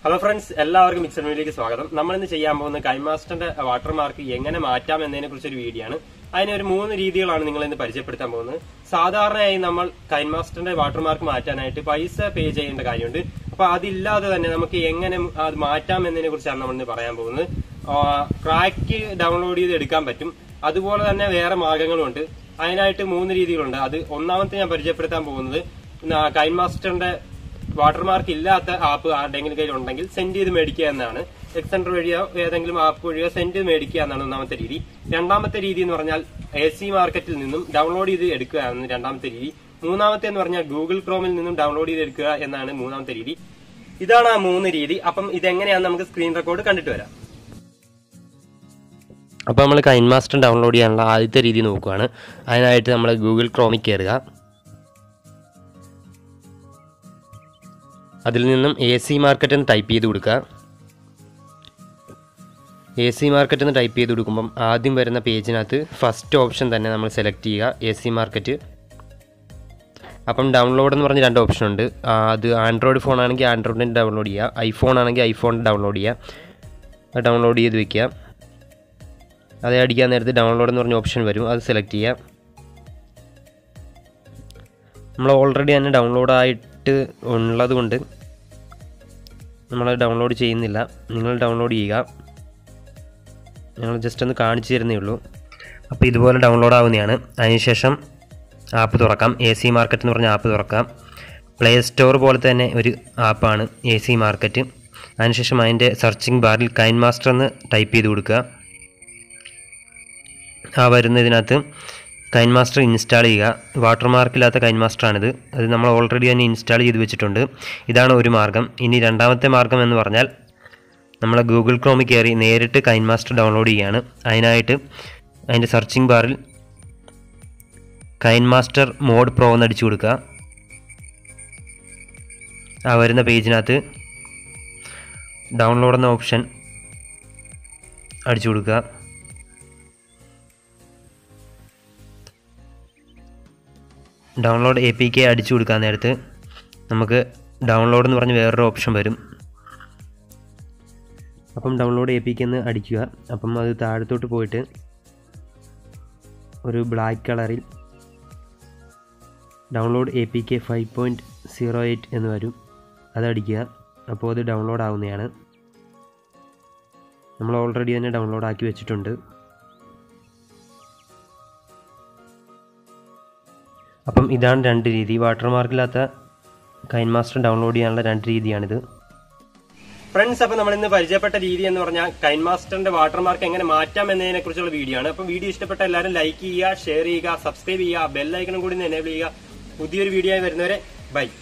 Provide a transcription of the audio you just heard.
hello friends എല്ലാവർക്കും mixer മീഡിയയിലേക്ക് സ്വാഗതം നമ്മൾ ഇന്ന് ചെയ്യാൻ പോകുന്ന കൈമാസ്റ്ററിന്റെ വാട്ടർമാർക്ക് എങ്ങനെ മാറ്റാം എന്നതിനെ കുറിച്ച് ഒരു വീഡിയോ ആണ് അതിന് ഒരു മൂന്ന് രീതികളാണ് നിങ്ങൾ ഇന്ന് പരിചയപ്പെടുത്താൻ പോകുന്നത് സാധാരണയായി നമ്മൾ കൈമാസ്റ്ററിന്റെ വാട്ടർമാർക്ക് മാറ്റാനായിട്ട് പൈസ പേ ചെയ്യേണ്ട കാര്യമുണ്ട് അപ്പൊ അതില്ലാതെ തന്നെ നമുക്ക് എങ്ങനെ അത് മാറ്റാം എന്നതിനെ കുറിച്ചാണ് നമ്മൾ ഇന്ന് പറയാൻ പോകുന്നത് ക്രാക്ക് ഡൗൺലോഡ് ചെയ്ത് എടുക്കാൻ പറ്റും അതുപോലെ തന്നെ വേറെ മാർഗങ്ങളുണ്ട് അതിനായിട്ട് മൂന്ന് രീതികളുണ്ട് അത് ഒന്നാമത്തെ ഞാൻ പരിചയപ്പെടുത്താൻ പോകുന്നത് കൈമാസ്റ്ററിന്റെ വാട്ടർമാർക്ക് ഇല്ലാത്ത ആപ്പ് ആരുടെങ്കിലും കയ്യിൽ ഉണ്ടെങ്കിൽ സെൻഡ് ചെയ്ത് മേടിക്കുക എന്നാണ് എക്സെൻഡർ വഴിയോ ഏതെങ്കിലും ആപ്പ് വഴിയോ സെൻഡ് ചെയ്ത് മേടിക്കുക എന്നാണ് ഒന്നാമത്തെ രീതി രണ്ടാമത്തെ രീതി എന്ന് പറഞ്ഞാൽ എ സി മാർക്കറ്റിൽ നിന്നും ഡൗൺലോഡ് ചെയ്ത് എടുക്കുക എന്നാണ് രണ്ടാമത്തെ രീതി മൂന്നാമത്തെ എന്ന് പറഞ്ഞാൽ ഗൂഗിൾ ക്രോമിൽ നിന്നും ഡൗൺലോഡ് ചെയ്ത് എടുക്കുക എന്നാണ് മൂന്നാമത്തെ രീതി ഇതാണ് ആ മൂന്ന് രീതി അപ്പം ഇതെങ്ങനെയാണെന്ന് നമുക്ക് സ്ക്രീൻ റെക്കോർഡ് കണ്ടിട്ട് വരാം അപ്പോൾ നമ്മൾ കൈൻ മാസ്റ്റർ ഡൗൺലോഡ് ചെയ്യാനുള്ള ആദ്യത്തെ രീതി നോക്കുകയാണ് അതിനായിട്ട് നമ്മൾ ഗൂഗിൾ ക്രോമിൽ കയറുക അതിൽ നിന്നും എ സി മാർക്കറ്റ് എന്ന് ടൈപ്പ് ചെയ്ത് കൊടുക്കുക എ സി മാർക്കറ്റ് എന്ന് ടൈപ്പ് ചെയ്ത് കൊടുക്കുമ്പം ആദ്യം വരുന്ന പേജിനകത്ത് ഫസ്റ്റ് ഓപ്ഷൻ തന്നെ നമ്മൾ സെലക്ട് ചെയ്യുക എ സി മാർക്കറ്റ് അപ്പം ഡൗൺലോഡ് എന്ന് പറഞ്ഞ് രണ്ട് ഓപ്ഷൻ ഉണ്ട് ആ, അത് ആൻഡ്രോയിഡ് ഫോൺ ആണെങ്കിൽ ആൻഡ്രോയിഡിൻ്റെ ഡൗൺലോഡ് ചെയ്യുക ഐഫോൺ ആണെങ്കിൽ ഐഫോൺ ഡൗൺലോഡ് ചെയ്യുക അത് ഡൗൺലോഡ് ചെയ്ത് വെക്കുക അത് അടിക്കാൻ നേരത്ത് ഡൗൺലോഡ് എന്ന് പറഞ്ഞ ഓപ്ഷൻ വരും അത് സെലക്ട് ചെയ്യുക നമ്മൾ ഓൾറെഡി തന്നെ ഡൗൺലോഡ് ആയിട്ട് ഉള്ളത് കൊണ്ട് നമ്മൾ ഡൗൺലോഡ് ചെയ്യുന്നില്ല നിങ്ങൾ ഡൗൺലോഡ് ചെയ്യുക ഞങ്ങൾ ജസ്റ്റ് ഒന്ന് കാണിച്ചു തരുന്നേ ഉള്ളൂ അപ്പോൾ ഇതുപോലെ ഡൗൺലോഡ് ആവുന്നതാണ് അതിനുശേഷം ആപ്പ് തുറക്കാം എ സി മാർക്കറ്റ് എന്ന് പറഞ്ഞ ആപ്പ് തുറക്കാം പ്ലേ സ്റ്റോർ പോലെ തന്നെ ഒരു ആപ്പാണ് എ സി മാർക്കറ്റ് അതിനുശേഷം അതിൻ്റെ സെർച്ചിങ് ബാറിൽ കൈൻ മാസ്റ്റർ എന്ന് ടൈപ്പ് ചെയ്ത് കൊടുക്കുക ആ വരുന്നതിനകത്ത് കൈൻ മാസ്റ്റർ ഇൻസ്റ്റാൾ ചെയ്യുക വാട്ടർമാർക്കില്ലാത്ത കൈൻ മാസ്റ്ററാണിത് അത് നമ്മൾ ഓൾറെഡി തന്നെ ഇൻസ്റ്റാൾ ചെയ്ത് വെച്ചിട്ടുണ്ട് ഇതാണ് ഒരു മാർഗം ഇനി രണ്ടാമത്തെ മാർഗം എന്ന് പറഞ്ഞാൽ നമ്മൾ ഗൂഗിൾ ക്രോമിൽ കയറി നേരിട്ട് കൈൻ മാസ്റ്റർ ഡൗൺലോഡ് ചെയ്യുകയാണ് അതിനായിട്ട് അതിൻ്റെ സെർച്ചിങ് ബാറിൽ കൈൻ മാസ്റ്റർ മോഡ് പ്രോ എന്ന് അടിച്ചു കൊടുക്കുക ആ വരുന്ന പേജിനകത്ത് ഡൗൺലോഡ് എന്ന ഓപ്ഷൻ അടിച്ചു കൊടുക്കുക ഡൗൺലോഡ് എ പി കെ അടിച്ചു കൊടുക്കാൻ നേരത്ത് നമുക്ക് ഡൗൺലോഡ് എന്ന് പറഞ്ഞ് വേറൊരു ഓപ്ഷൻ വരും അപ്പം ഡൗൺലോഡ് എ പി കെ എന്ന് അടിക്കുക അപ്പം അത് താഴത്തോട്ട് പോയിട്ട് ഒരു ബ്ലാക്ക് കളറിൽ download A P K five point zero eight എന്ന് വരും അതടിക്കുക അപ്പോൾ അത് ഡൗൺലോഡ് ആവുന്നതാണ് നമ്മൾ ഓൾറെഡി തന്നെ ഡൗൺലോഡ് ആക്കി വെച്ചിട്ടുണ്ട് അപ്പം ഇതാണ് രണ്ട് രീതി വാട്ടർമാർക്കില്ലാത്ത കൈൻ മാസ്റ്റർ ഡൗൺലോഡ് ചെയ്യാനുള്ള രണ്ട് രീതിയാണിത് ഫ്രണ്ട്സ് അപ്പൊ നമ്മൾ ഇന്ന് പരിചയപ്പെട്ട രീതി എന്ന് പറഞ്ഞാൽ കൈൻ മാസ്റ്ററിന്റെ വാട്ടർമാർക്ക് എങ്ങനെ മാറ്റാം എന്നതിനെ കുറിച്ചുള്ള വീഡിയോ ആണ് അപ്പം വീഡിയോ ഇഷ്ടപ്പെട്ട എല്ലാവരും ലൈക്ക് ചെയ്യുക ഷെയർ ചെയ്യുക സബ്സ്ക്രൈബ് ചെയ്യുക ബെല്ലൈക്കണും കൂടി എനേബിൾ ചെയ്യുക പുതിയൊരു വീഡിയോ ആയി വരുന്നവരെ ബൈ